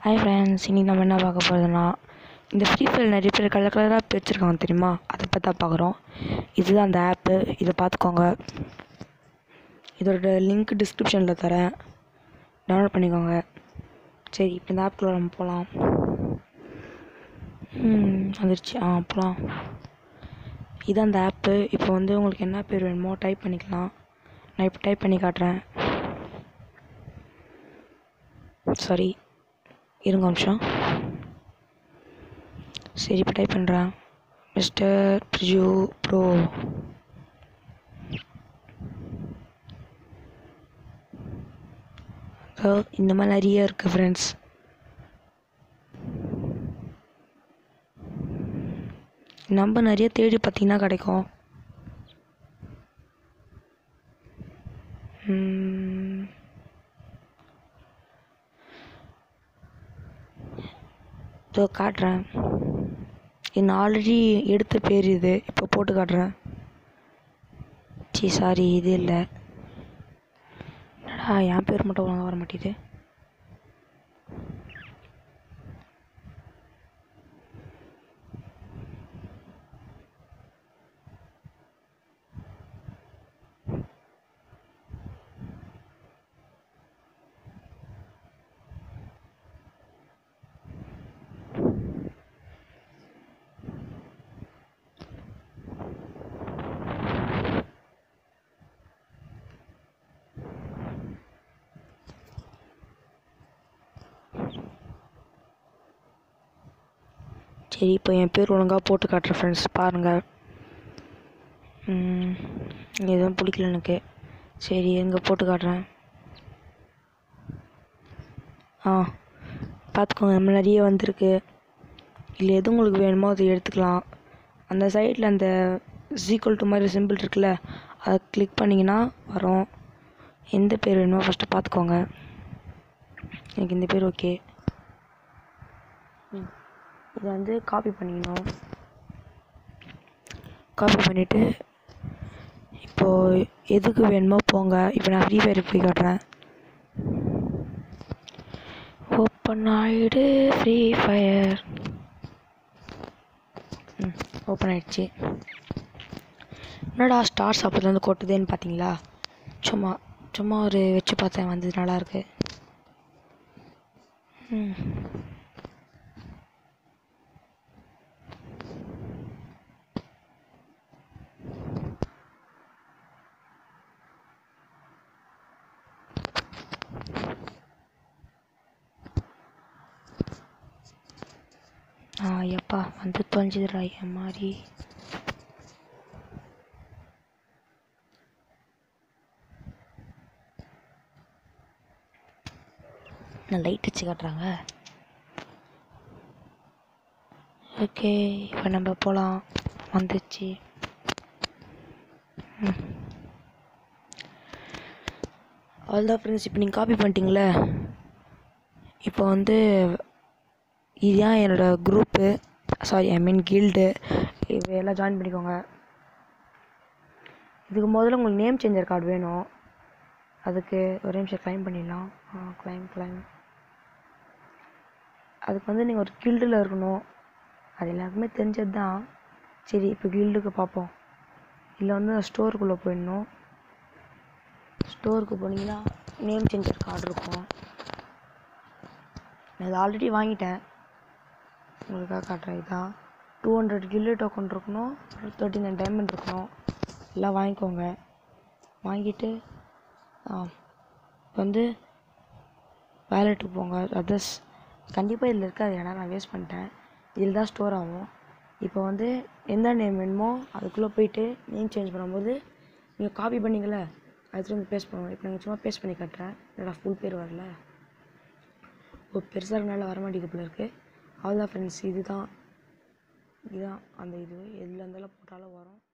Hi friends இன்னைக்கு நம்ம என்ன பார்க்க போகிறதுனா இந்த ஃப்ரீ ஃபயர் நிறைய பேர் கலர் கலராக பிரிச்சிருக்காங்க தெரியுமா அதை பற்றி தான் பார்க்குறோம் இதுதான் அந்த ஆப்பு இதை பார்த்துக்கோங்க இதோட லிங்க் டிஸ்கிரிப்ஷனில் தரேன் டவுன்லோட் பண்ணிக்கோங்க சரி இப்போ இந்த ஆப்புக்குள்ள நம்ம போகலாம் வந்துருச்சு ஆ போகலாம் இதான் அந்த ஆப்பு இப்போ வந்து உங்களுக்கு என்ன பேர் வேணுமோ டைப் பண்ணிக்கலாம் நான் இப்போ டைப் பண்ணி காட்டுறேன் சாரி இருங்க ஒரு நிமிஷம் சரி இப்போ டைப் பண்ணுறேன் மிஸ்டர் பிரிஜு ப்ரோ இந்த மாதிரி நிறைய இருக்குது ஃப்ரெண்ட்ஸ் நம்ம நிறைய தேடி பார்த்தீங்கன்னா கிடைக்கும் ம், இதோ காட்டுறேன் இது நான் ஆல்ரெடி எடுத்த பேர் இது இப்போ போட்டு காட்டுறேன் சி சாரி இது இல்லை என்னடா என் பேர் மட்டும் ஒழுங்கா வர மாட்டேது சரி இப்போ என் பேர் ஒழுங்காக போட்டு காட்டுறேன் ஃப்ரெண்ட்ஸ் பாருங்கள் ம், எதுவும் பிடிக்கல எனக்கு சரி எங்கே போட்டு காட்டுறேன் ஆ பார்த்துக்கோங்க நம்ம நிறைய வந்திருக்கு இல்லை எது உங்களுக்கு வேணுமோ அதை எடுத்துக்கலாம் அந்த சைடில் அந்த சீக்வல் டு மாதிரி சிம்பிள் இருக்குல்ல அதை கிளிக் பண்ணிங்கன்னா வரும் எந்த பேர் வேணுமோ ஃபஸ்ட்டு பார்த்துக்கோங்க எனக்கு இந்த பேர் ஓகே இதை வந்து காப்பி பண்ணிக்கணும் காப்பி பண்ணிவிட்டு இப்போது எதுக்கு வேணுமோ போங்க இப்போ நான் ஃப்ரீ ஃபயர் போய் காட்டுறேன் ஓப்பன் ஆயிடு ஃப்ரீ ஃபயர் ம் ஓப்பன் ஆயிடுச்சு என்னடா ஸ்டார்ஸ் அப்போதுலேருந்து கொட்டுதேன்னு பார்த்தீங்களா சும்மா சும்மா ஒரு வச்சு பார்த்தேன் வந்தது நல்லாயிருக்கு ம் ஆ எப்பா வந்து தொலைஞ்சிதுடா என் மாதிரி நான் லைட் வச்சு காட்டுறாங்க ஓகே இப்போ நம்ம போகலாம் வந்துச்சு ம். அவ்வளோதான் ஃப்ரெண்ட்ஸ் இப்போ நீங்கள் காப்பி பண்ணிட்டீங்களே இப்போ வந்து இதுதான் என்னோடய group sorry I mean guild இவையெல்லாம் ஜாயின் பண்ணிக்கோங்க இதுக்கு முதல்ல உங்களுக்கு நேம் சேஞ்சர் கார்டு வேணும் அதுக்கு ஒரு நிமிஷம் க்ளைம் பண்ணிடலாம் ஆ க்ளைம் க்ளைம் அதுக்கு வந்து நீங்கள் ஒரு கில்டில் இருக்கணும் அது எல்லாருக்குமே தெரிஞ்சது தான் சரி இப்போ கில்டுக்கு பார்ப்போம் இல்லை வந்து ஸ்டோருக்குள்ளே போயிடணும் ஸ்டோருக்கு போனீங்கன்னா நேம் சேஞ்சர் கார்டு இருக்கும் நான் இது ஆல்ரெடி வாங்கிட்டேன் உங்களுக்காக காட்டுறேன் இதான் டூ ஹண்ட்ரட் கில்லு டோக்கன் இருக்கணும் தேர்ட்டி நைன் டைமண்ட் இருக்கணும் எல்லாம் வாங்கிக்கோங்க வாங்கிட்டு ஆ இப்போ வந்து வேலெட்டுக்கு போங்க அதர்ஸ் கண்டிப்பாக இதில் இருக்காது ஏன்னா நான் வேஸ்ட் பண்ணிட்டேன் இதில் தான் ஸ்டோர் ஆகும் இப்போ வந்து எந்த நேம் வேணுமோ அதுக்குள்ளே போயிட்டு நேம் சேஞ்ச் பண்ணும்போது நீங்கள் காப்பி பண்ணீங்களே அதுக்கு வந்து பேஸ்ட் பண்ணுவோம் இப்போ நீங்கள் சும்மா பேஸ்ட் பண்ணி காட்டுறேன் என்னடா ஃபுல் பேர் வரல ஓ பெருசாக இருக்கனால வர மாட்டேங்குது போல இருக்குது அவ்வளோதான் ஃப்ரெண்ட்ஸ் இதுதான் இதுதான் அந்த இது எதில் இருந்தாலும் போட்டாலும் வரும்